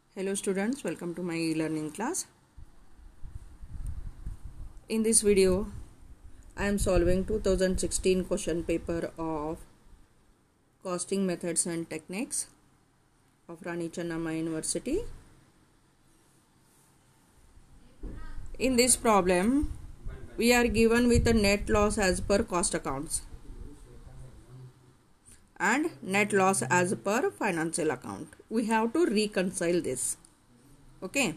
Hello students, welcome to my e-learning class. In this video, I am solving 2016 question paper of costing methods and techniques of Rani Channamma University. In this problem, we are given with a net loss as per cost accounts and net loss as per financial account. We have to reconcile this. Okay.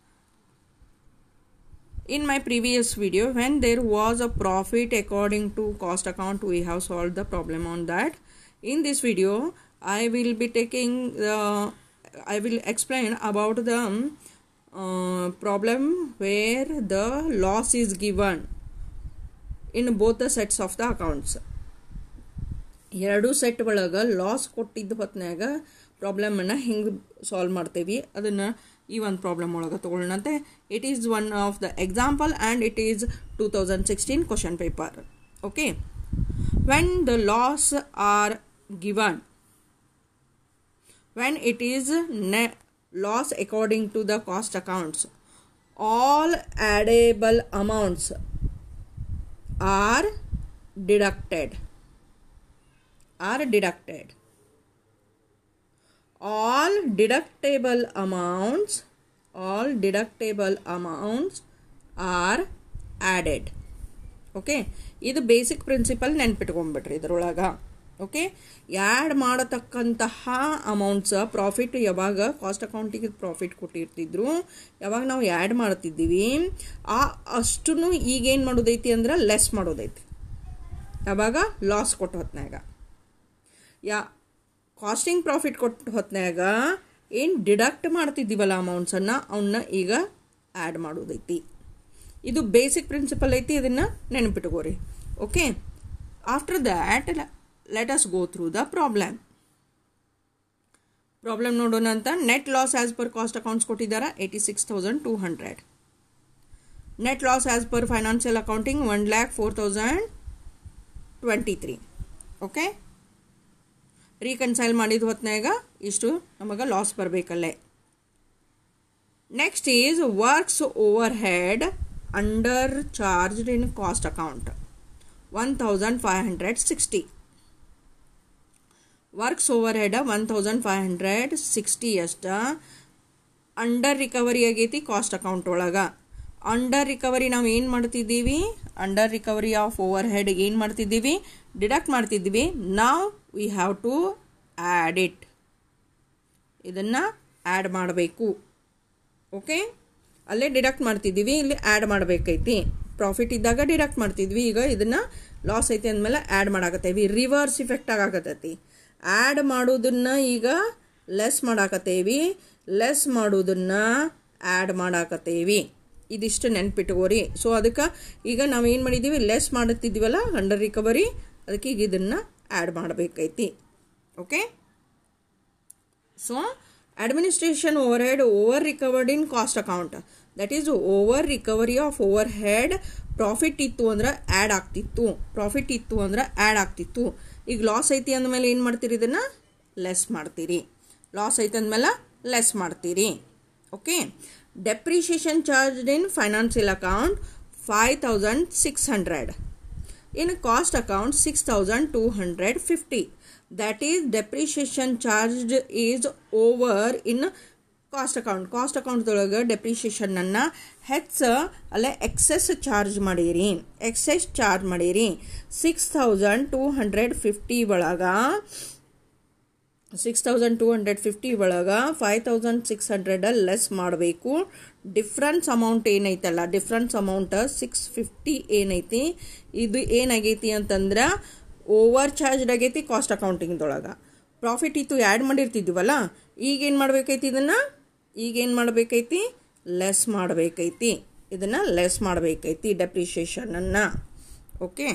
In my previous video, when there was a profit according to cost account, we have solved the problem on that. In this video, I will be taking the, I will explain about the uh, problem where the loss is given in both the sets of the accounts. ಎರಡು set ಒಳಗೆ loss ಕೊಟ್ಟಿದ್ದ ಹೊತ್ನ್ಯಾಗ ಪ್ರಾಬ್ಲಮನ್ನು ಹಿಂಗೆ solve ಮಾಡ್ತೇವೆ ಅದನ್ನು ಈ ಒಂದು problem ಒಳಗೆ ತೊಗೊಳ್ಳಂತೆ it is one of the example and it is two thousand sixteen question paper okay when the loss are given when it is net loss according to the cost accounts all addable amounts are deducted are deducted all deductible amounts all deductible amounts are added okay ಇದು basic principle ನೆನ್ಪಿಟ್ಕೊಂಡ್ಬಿಟ್ರಿ ಇದ್ರೊಳಗೆ okay add ಮಾಡತಕ್ಕಂತಹ amounts profit ಯಾವಾಗ cost ಅಕೌಂಟಿಗೆ profit ಕೊಟ್ಟಿರ್ತಿದ್ರು ಯಾವಾಗ ನಾವು add ಮಾಡ್ತಿದ್ದೀವಿ ಆ ಅಷ್ಟು ಈಗೇನು ಮಾಡೋದೈತಿ ಅಂದ್ರೆ ಲೆಸ್ ಮಾಡೋದೈತಿ ಯಾವಾಗ ಲಾಸ್ ಕೊಟ್ಟು ಹೊತ್ನಾಗ ಯಾ ಕಾಸ್ಟಿಂಗ್ ಪ್ರಾಫಿಟ್ ಕೊಟ್ಟು ಹೊತ್ನಾಗ ಏನು ಡಿಡಕ್ಟ್ ಮಾಡ್ತಿದ್ದೀವಲ್ಲ ಅಮೌಂಟ್ಸನ್ನು ಅವನ್ನ ಈಗ ಆ್ಯಡ್ ಮಾಡೋದೈತಿ ಇದು ಬೇಸಿಕ್ ಪ್ರಿನ್ಸಿಪಲ್ ಐತಿ ಇದನ್ನು ನೆನಪಿಟ್ಕೋರಿ okay after that let us go through the problem problem ನೋಡೋಣ ಅಂತ net loss as per cost accounts ಕೊಟ್ಟಿದ್ದಾರೆ eighty six thousand two hundred net loss as per financial accounting one lakh four thousand twenty three okay reconcile ಮಾಡಿದ ಹೊತ್ನಾಗ ಇಷ್ಟು ನಮಗೆ loss ಬರಬೇಕಲ್ಲೇ next is works overhead under charged in cost account one thousand five hundred sixty works overhead one thousand five hundred sixty ಅಷ್ಟ under recovery ಆಗೈತಿ cost account ಒಳಗೆ under recovery ನಾವು ಏನು ಮಾಡ್ತಿದ್ದೀವಿ under recovery of overhead ಏನು ಮಾಡ್ತಿದ್ದೀವಿ deduct ಮಾಡ್ತಿದ್ದೀವಿ ನಾವು we have to add it ಇದನ್ನು ಆ್ಯಡ್ ಮಾಡಬೇಕು ಓಕೆ ಅಲ್ಲೇ ಡಿಡಕ್ಟ್ ಮಾಡ್ತಿದ್ದೀವಿ ಇಲ್ಲಿ ಆ್ಯಡ್ ಮಾಡಬೇಕೈತಿ ಪ್ರಾಫಿಟ್ ಇದ್ದಾಗ ಡಿಡಕ್ಟ್ ಮಾಡ್ತಿದ್ವಿ ಈಗ ಇದನ್ನು ಲಾಸ್ ಐತಿ ಅಂದಮೇಲೆ ಆ್ಯಡ್ ಮಾಡಾಕತ್ತೇವಿ ರಿವರ್ಸ್ ಇಫೆಕ್ಟ್ ಆಗಾಕತ್ತೈತಿ ಆ್ಯಡ್ ಮಾಡೋದನ್ನು ಈಗ ಲೆಸ್ ಮಾಡಾಕತ್ತೇವಿ ಲೆಸ್ ಮಾಡೋದನ್ನು ಆ್ಯಡ್ ಮಾಡಾಕತ್ತೇವಿ ಇದಿಷ್ಟು ನೆನ್ಪಿಟ್ಕೋರಿ ಸೊ ಅದಕ್ಕೆ ಈಗ ನಾವು ಏನು ಮಾಡಿದ್ದೀವಿ ಲೆಸ್ ಮಾಡುತ್ತಿದ್ದೀವಲ್ಲ ಅಂಡರ್ ರಿಕವರಿ ಅದಕ್ಕೆ ಈಗ ಇದನ್ನು ಆ್ಯಡ್ ಮಾಡಬೇಕೈತಿ okay so administration overhead over recovered in cost account that is over recovery of overhead profit ಇತ್ತು ಅಂದ್ರೆ ಆ್ಯಡ್ ಆಗ್ತಿತ್ತು ಪ್ರಾಫಿಟ್ ಇತ್ತು ಅಂದ್ರೆ ಆ್ಯಡ್ ಆಗ್ತಿತ್ತು ಈಗ ಲಾಸ್ ಐತಿ ಅಂದಮೇಲೆ ಏನು ಮಾಡ್ತೀರಿ ಇದನ್ನು ಲೆಸ್ ಮಾಡ್ತೀರಿ ಲಾಸ್ ಐತಿ ಅಂದಮೇಲೆ ಲೆಸ್ ಮಾಡ್ತೀರಿ okay depreciation charged in financial account five thousand six hundred in cost account six thousand two hundred fifty that is depreciation charged is over in cost account cost ಅಕೌಂಟ್ದೊಳಗೆ ಡೆಪ್ರಿಷಿಯೇಷನನ್ನು ಹೆಚ್ಚ ಅಲ್ಲೇ excess charge ಮಾಡೀರಿ excess charge ಮಾಡೀರಿ six thousand two hundred fifty ಒಳಗೆ six thousand two hundred fifty ಒಳಗೆ five thousand six hundred less ಮಾಡಬೇಕು difference amount ಏನೈತಲ್ಲ ಡಿಫ್ರೆನ್ಸ್ ಅಮೌಂಟ್ ಸಿಕ್ಸ್ ಫಿಫ್ಟಿ ಏನೈತಿ ಇದು ಏನಾಗೈತಿ ಅಂತಂದ್ರೆ ಓವರ್ ಚಾರ್ಜ್ಡ್ ಆಗೈತಿ ಕಾಸ್ಟ್ ಅಕೌಂಟಿಂಗ್ದೊಳಗೆ ಪ್ರಾಫಿಟ್ ಇತ್ತು ಆ್ಯಡ್ ಮಾಡಿರ್ತಿದ್ವಲ್ಲ ಈಗೇನು ಮಾಡಬೇಕೈತಿ ಇದನ್ನು ಈಗೇನು ಮಾಡಬೇಕೈತಿ ಲೆಸ್ ಮಾಡಬೇಕೈತಿ ಇದನ್ನು ಲೆಸ್ ಮಾಡಬೇಕೈತಿ ಡೆಪ್ರಿಷಿಯೇಷನನ್ನು okay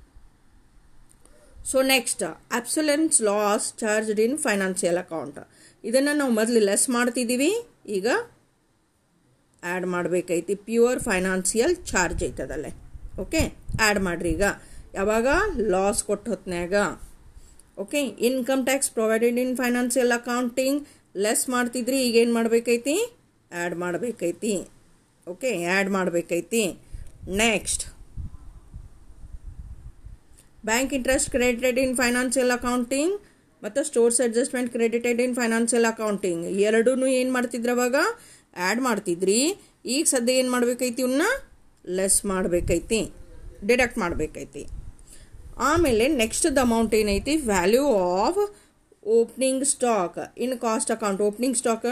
so next obsolescence loss charged in financial account ಇದನ್ನು ನಾವು ಮೊದಲು ಲೆಸ್ ಮಾಡ್ತಿದ್ದೀವಿ ಈಗ ಆ್ಯಡ್ ಮಾಡಬೇಕೈತಿ ಪ್ಯೂರ್ ಫೈನಾನ್ಷಿಯಲ್ ಚಾರ್ಜ್ ಐತದಲ್ಲೇ ಓಕೆ ಆ್ಯಡ್ ಮಾಡಿರಿ ಈಗ ಯಾವಾಗ ಲಾಸ್ ಕೊಟ್ಟು ಹೊತ್ನ್ಯಾಗ okay income tax provided in financial accounting less ಮಾಡ್ತಿದ್ರಿ ಈಗೇನು ಮಾಡಬೇಕೈತಿ ಆ್ಯಡ್ ಮಾಡಬೇಕೈತಿ ಓಕೆ ಆ್ಯಡ್ ಮಾಡಬೇಕೈತಿ next bank interest credited in financial accounting ಮತ್ತು stores adjustment credited in financial accounting ಎರಡೂ ಏನು ಮಾಡ್ತಿದ್ರು ಅವಾಗ ಆ್ಯಡ್ ಮಾಡ್ತಿದ್ರಿ ಈಗ ಸದ್ಯ ಏನು ಮಾಡಬೇಕೈತಿ ಇವನ್ನ ಲೆಸ್ ಮಾಡಬೇಕೈತಿ ಡಿಡಕ್ಟ್ ಮಾಡಬೇಕೈತಿ ಆಮೇಲೆ ನೆಕ್ಸ್ಟ್ ಅಮೌಂಟ್ ಏನೈತಿ value of opening stock in cost account opening stock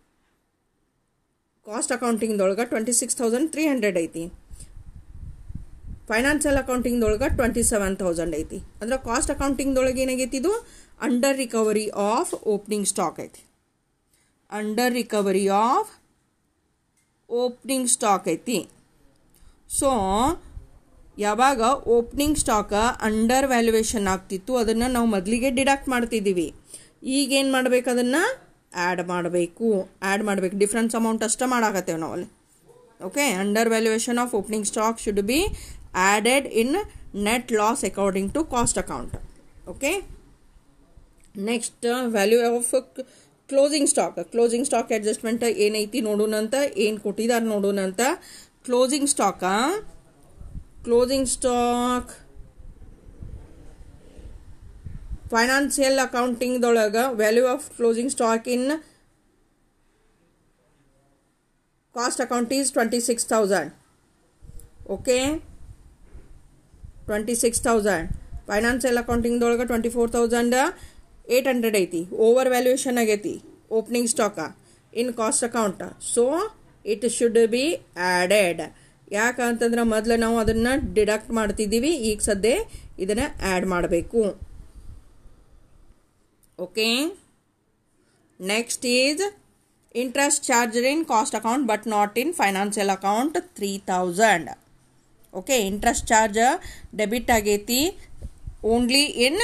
cost ಅಕೌಂಟಿಂಗ್ದೊಳಗೆ twenty six thousand three hundred ಐತಿ ಫೈನಾನ್ಷಿಯಲ್ ಅಕೌಂಟಿಂಗ್ದೊಳಗೆ ಟ್ವೆಂಟಿ ಸೆವೆನ್ ತೌಸಂಡ್ ಐತಿ ಅಂದ್ರೆ ಕಾಸ್ಟ್ ಅಕೌಂಟಿಂಗ್ದೊಳಗೆ ಏನಾಗೈತಿ ಇದು under recovery of opening stock ಐತಿ under recovery of opening stock ಐತಿ ಸೊ ಯಾವಾಗ ಓಪನಿಂಗ್ ಸ್ಟಾಕ ಅಂಡರ್ ವ್ಯಾಲ್ಯೂಯೇಷನ್ ಆಗ್ತಿತ್ತು ಅದನ್ನು ನಾವು ಮೊದಲಿಗೆ ಡಿಡಕ್ಟ್ ಮಾಡ್ತಿದ್ದೀವಿ ಈಗೇನು ಮಾಡ್ಬೇಕು ಅದನ್ನು ಆ್ಯಡ್ ಮಾಡಬೇಕು ಆ್ಯಡ್ ಮಾಡಬೇಕು ಡಿಫ್ರೆನ್ಸ್ ಅಮೌಂಟ್ ಅಷ್ಟೇ ಮಾಡಾಕತ್ತೇವೆ ನಾವು ಅಲ್ಲಿ okay under valuation of opening stock should be added in net loss according to cost account okay next value of closing stock closing stock adjustment ಏನೈತಿ ನೋಡೋಣಂತ ಏನು ಕೊಟ್ಟಿದ್ದಾರೆ ನೋಡೋಣಂತ closing stock closing stock financial ಅಕೌಂಟಿಂಗ್ದೊಳಗೆ value of closing stock in cost account is twenty six thousand okay twenty six thousand financial ಅಕೌಂಟಿಂಗ್ದೊಳಗೆ twenty four thousand eight hundred ಐತಿ over valuation ಆಗೈತಿ opening stock in cost account so it should be added ಯಾಕಂತಂದ್ರೆ ಮೊದಲು ನಾವು ಅದನ್ನು deduct ಮಾಡ್ತಿದ್ದೀವಿ ಈಗ ಸದ್ಯ ಇದನ್ನು ಆ್ಯಡ್ ಮಾಡಬೇಕು okay next is interest charge in cost account but not in financial account three thousand okay interest charge debit ಆಗೈತಿ only in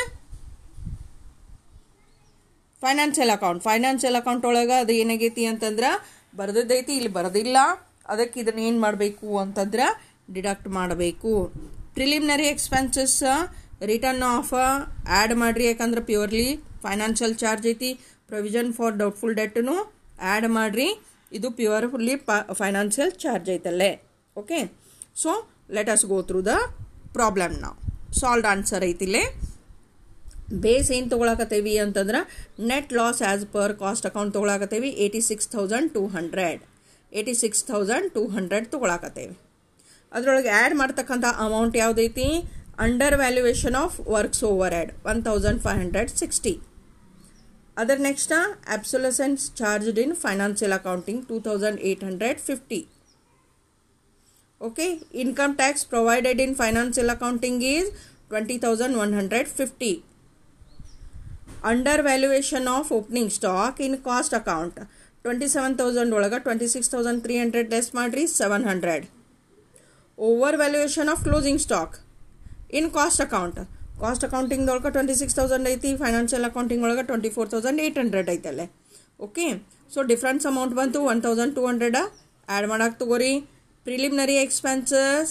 financial account financial account ಒಳಗೆ ಅದು ಏನಾಗೈತಿ ಅಂತಂದ್ರೆ ಬರ್ದದ್ದೈತಿ ಇಲ್ಲಿ ಬರೋದಿಲ್ಲ ಅದಕ್ಕೆ ಇದನ್ನ ಏನು ಮಾಡಬೇಕು ಅಂತಂದ್ರೆ ಡಿಡಕ್ಟ್ ಮಾಡಬೇಕು preliminary expenses written off add ಮಾಡಿರಿ ಯಾಕಂದ್ರೆ ಪ್ಯೂರ್ಲಿ ಫೈನಾನ್ಷಿಯಲ್ ಚಾರ್ಜ್ ಐತಿ ಪ್ರೊವಿಷನ್ ಫಾರ್ ಡೌಟ್ಫುಲ್ ಡೆಟ್ನು ಆ್ಯಡ್ ಮಾಡಿರಿ ಇದು ಪ್ಯೂರ್ಲಿ ಪ ಫೈನಾನ್ಷಿಯಲ್ ಚಾರ್ಜ್ ಐತಲ್ಲೇ okay so let us go through the problem ನಾವು ಸಾಲ್ಡ್ ಆನ್ಸರ್ ಐತಿಲ್ಲೇ ಬೇಸ್ ಏನು ತೊಗೊಳಕತ್ತೇವಿ ಅಂತಂದ್ರೆ net loss as per cost account ತೊಗೊಳಕತ್ತೇವಿ eighty six thousand two hundred eighty six thousand two hundred ತೊಗೊಳಕತ್ತೇವಿ ಅದರೊಳಗೆ ಆ್ಯಡ್ ಮಾಡ್ತಕ್ಕಂಥ ಅಮೌಂಟ್ ಯಾವುದೈತಿ under valuation of works over add one thousand five hundred sixty other next obsolescence charged in financial accounting two thousand eight hundred fifty okay income tax provided in financial accounting is twenty thousand one hundred fifty under valuation of opening stock in cost account twenty seven thousand ಒಳಗೆ twenty six thousand three hundred less ಮಾಡಿರಿ seven hundred over valuation of closing stock in cost account cost ಅಕೌಂಟಿಂಗ್ದೊಳಗೆ twenty six thousand ಐತಿ financial accounting ಒಳಗೆ twenty four thousand eight hundred ಐತಲ್ಲೇ okay so difference amount ಬಂತು one thousand two hundred add ಮಾಡಕ್ಕೆ ತಗೋರಿ preliminary expenses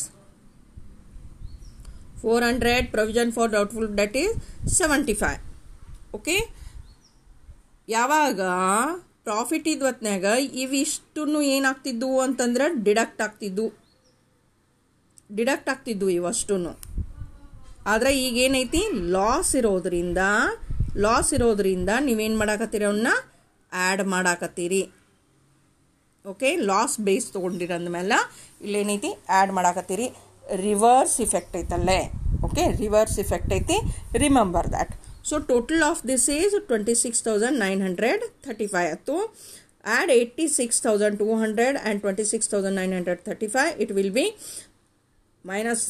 four hundred provision for doubtful debt is seventy five okay ಯಾವಾಗ profit ಇದ್ದ ಹೊತ್ನ್ಯಾಗ ಇವಿಷ್ಟು ಏನಾಗ್ತಿದ್ವು ಅಂತಂದ್ರೆ ಡಿಡಕ್ಟ್ ಆಗ್ತಿದ್ವು ಡಿಡಕ್ಟ್ ಆಗ್ತಿದ್ವು ಇವಷ್ಟು ಆದರೆ ಈಗ ಏನೈತಿ ಲಾಸ್ ಇರೋದ್ರಿಂದ ಲಾಸ್ ಇರೋದ್ರಿಂದ ನೀವೇನು ಮಾಡಾಕತ್ತೀರಿ ಅವನ್ನ ಆ್ಯಡ್ ಮಾಡಾಕತ್ತೀರಿ ಓಕೆ ಲಾಸ್ ಬೇಸ್ ತೊಗೊಂಡಿರಂದ್ಮೇಲೆ ಇಲ್ಲೇನೈತಿ ಆ್ಯಡ್ ಮಾಡಾಕತ್ತೀರಿ ರಿವರ್ಸ್ ಇಫೆಕ್ಟ್ ಐತಲ್ಲೇ ಓಕೆ ರಿವರ್ಸ್ ಇಫೆಕ್ಟ್ ಐತಿ remember that so total of this is twenty six thousand nine hundred thirty five ಆಯ್ತು add eighty six thousand two hundred and twenty six thousand nine hundred thirty five it will be minus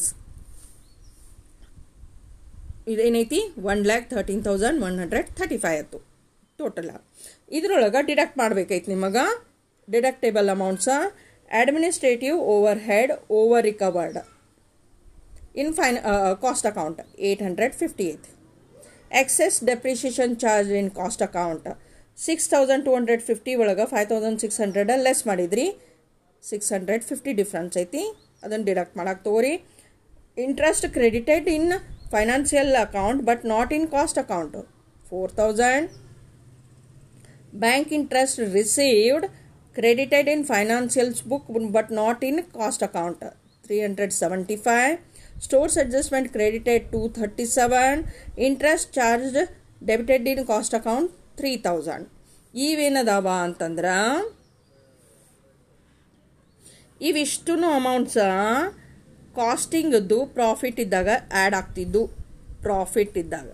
ಇದೇನೈತಿ one lakh thirteen thousand one hundred thirty five ಆಯ್ತು total ಇದ್ರೊಳಗೆ deduct ಮಾಡ್ಬೇಕೈತಿ ನಿಮಗೆ deductible ಅಮೌಂಟ್ಸ administrative overhead over recovered in fine cost account eight hundred fifty eight excess depreciation charge in cost account six thousand two hundred fifty ಒಳಗೆ five thousand six hundred less ಮಾಡಿದ್ರಿ six hundred fifty difference ಐತಿ ಅದನ್ನು deduct ಮಾಡಕ್ಕೆ ತಗೋರಿ interest credited in financial account but not in cost account four thousand bank interest received credited in financials book but not in cost account 375 stores adjustment credited 237 interest charged debited in cost account 3000 ಇವೇನದಾವ ಅಂತಂದ್ರೆ ಇವಿಷ್ಟು amounts ಕಾಸ್ಟಿಂಗದ್ದು profit ಇದ್ದಾಗ add ಆಗ್ತಿದ್ದು profit ಇದ್ದಾಗ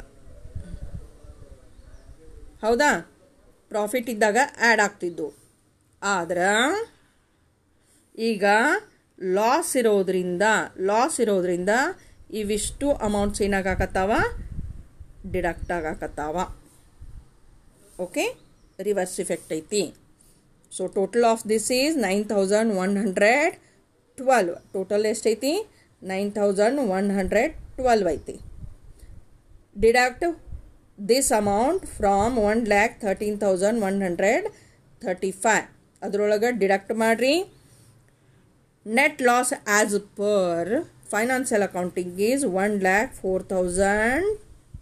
ಹೌದಾ profit ಇದ್ದಾಗ add ಆಗ್ತಿದ್ದು ಆದ್ರೆ ಈಗ ಲಾಸ್ ಇರೋದ್ರಿಂದ ಲಾಸ್ ಇರೋದ್ರಿಂದ ಇವಿಷ್ಟು ಅಮೌಂಟ್ಸ್ ಏನಾಗಕತ್ತಾವ ಡಿಡಕ್ಟ್ ಆಗಾಕತ್ತಾವ ಓಕೆ ರಿವರ್ಸ್ ಇಫೆಕ್ಟ್ ಐತಿ so total of this is nine thousand one hundred twelve total ಎಷ್ಟೈತಿ nine thousand one hundred twelve ಐತಿ deduct this amount from one lakh thirteen thousand one hundred thirty five ಅದರೊಳಗೆ deduct ಮಾಡಿರಿ net loss as per financial accounting is one lakh four thousand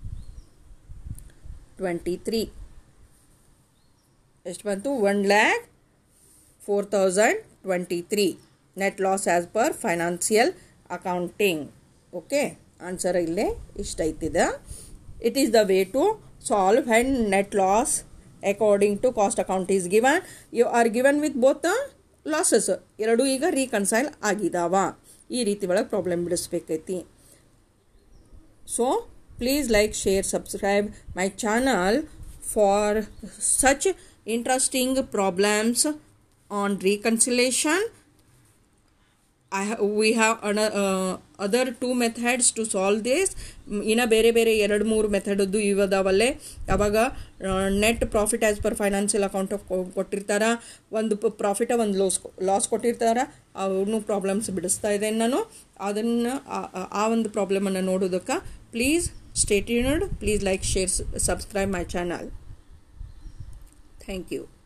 twenty three ಎಷ್ಟು ಬಂತು one lakh four thousand twenty three net loss as per financial accounting okay answer ಇಲ್ಲೇ ಇಷ್ಟ ಐತಿದೆ it is the way to solve and net loss according to cost account is given you are given with both losses ಎರಡೂ ಈಗ reconcile ಆಗಿದಾವ ಈ ರೀತಿ ಒಳಗೆ problem ಬಿಡಿಸ್ಬೇಕೈತಿ so please like share subscribe my channel for such interesting problems on reconciliation I ha- we have ana- uh, other two methods to solve this ಇನ್ನು ಬೇರೆ ಬೇರೆ ಎರಡು ಮೂರು ಮೆಥಡದ್ದು ಇವದಾವಲ್ಲೇ ಅವಾಗ net profit as per financial account ಕೊಟ್ಟಿರ್ತಾರ ಒಂದು ಪ್ರಾಫಿಟ ಒಂದು ಲಾಸ್ ಲಾಸ್ ಕೊಟ್ಟಿರ್ತಾರ ಅವನು ಪ್ರಾಬ್ಲಮ್ಸ್ ಬಿಡಿಸ್ತಾ ಇದ್ದೇನೆ ನಾನು ಅದನ್ನು ಆ ಒಂದು ಪ್ರಾಬ್ಲಮನ್ನು ನೋಡೋದಕ್ಕೆ please stay tuned please like share subscribe my channel thank you